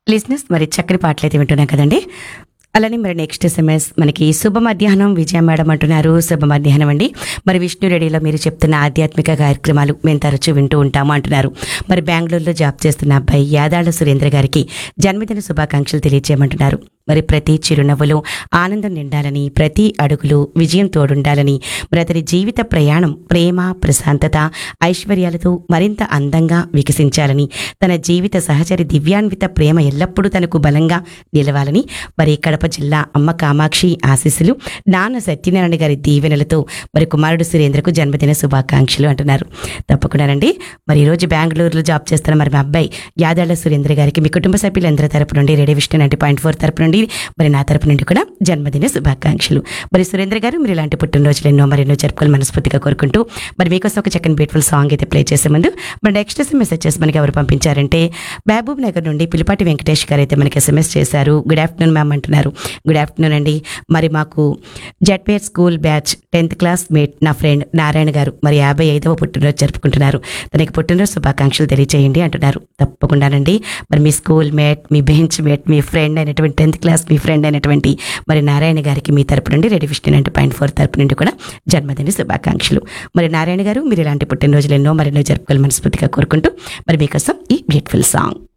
లిజినెస్ మరి చక్కని పాటలు అయితే వింటున్నాం కదండి అలానే మరి నెక్స్ట్ ఎస్ఎంఎస్ మనకి శుభ మధ్యాహ్నం విజయ మేడం అంటున్నారు శుభ మధ్యాహ్నం అండి మరి విష్ణు రెడ్డిలో మీరు చెప్తున్న ఆధ్యాత్మిక కార్యక్రమాలు మేము తరచూ వింటూ ఉంటాము అంటున్నారు మరి బెంగళూరులో జాబ్ చేస్తున్న అబ్బాయి యాదాళ్ళ సురేంద్ర గారికి జన్మదిన శుభాకాంక్షలు తెలియజేయమంటున్నారు మరి ప్రతి చిరునవ్వులో ఆనందం నిండాలని ప్రతి అడుగులో విజయం తోడుండాలని మరి అతని జీవిత ప్రయాణం ప్రేమ ప్రశాంతత ఐశ్వర్యాలతో మరింత అందంగా వికసించాలని తన జీవిత సహచరి దివ్యాన్విత ప్రేమ ఎల్లప్పుడూ తనకు బలంగా నిలవాలని మరి కడప జిల్లా అమ్మ కామాక్షి ఆశీస్సులు నాన్న సత్యనారాయణ గారి దీవెనలతో మరి కుమారుడు సురేంద్రకు జన్మదిన శుభాకాంక్షలు అంటున్నారు తప్పకుండానండి మరి ఈరోజు బెంగళూరులో జాబ్ చేస్తున్న మరి మా అబ్బాయి యాదాళ్ళ సురేంద్ర గారికి మీ కుటుంబ సభ్యులందరి తరపు నుండి radio Vishnu ninety point four తరపు నుండి మరి నా తరపు నుండి కూడా జన్మదిన శుభాకాంక్షలు మరి సురేంద్ర గారు మీరు ఇలాంటి పుట్టినరోజులు ఎన్నో మరెన్నో జరుపుకోవాలి మనస్ఫూర్తిగా కోరుకుంటూ మరి మీకోసం ఒక చక్కని బ్యూటిఫుల్ సాంగ్ అయితే ప్లే చేసే ముందు మరి నెక్స్ట్ ఎస్ఎంఎస్ వచ్చేసి మనకి ఎవరు పంపించారంటే మహబూబ్ నగర్ నుండి పిలిపాటి వెంకటేష్ గారు అయితే మనకి ఎస్ఎంఎస్ చేశారు గుడ్ ఆఫ్టర్నూన్ మ్యామ్ అంటున్నారు గుడ్ ఆఫ్టర్నూన్ అండి మరి మాకు జెడ్పేర్ school batch tenth class mate నా ఫ్రెండ్ నారాయణ గారు మరి యాభై ఐదవ పుట్టినరోజు జరుపుకుంటున్నారు తనకి పుట్టినరోజు శుభాకాంక్షలు తెలియజేయండి అంటున్నారు తప్పకుండానండి మరి మీ స్కూల్ మేట్ మీ బెంచ్ మేట్ మీ ఫ్రెండ్ అయినటువంటి టెన్త్ క్లాస్ మీ ఫ్రెండ్ అయినటువంటి మరి నారాయణ గారికి మీ తరపు నుండి ready fifty nine point four తరపు నుండి కూడా జన్మదిన శుభాకాంక్షలు మరి నారాయణ గారు మీరు ఇలాంటి పుట్టినరోజులు ఎన్నో మరెన్నో జరుపుకోవాలి మనస్ఫూర్తిగా కోరుకుంటూ మరి మీకోసం ఈ బ్యూటిఫుల్ సాంగ్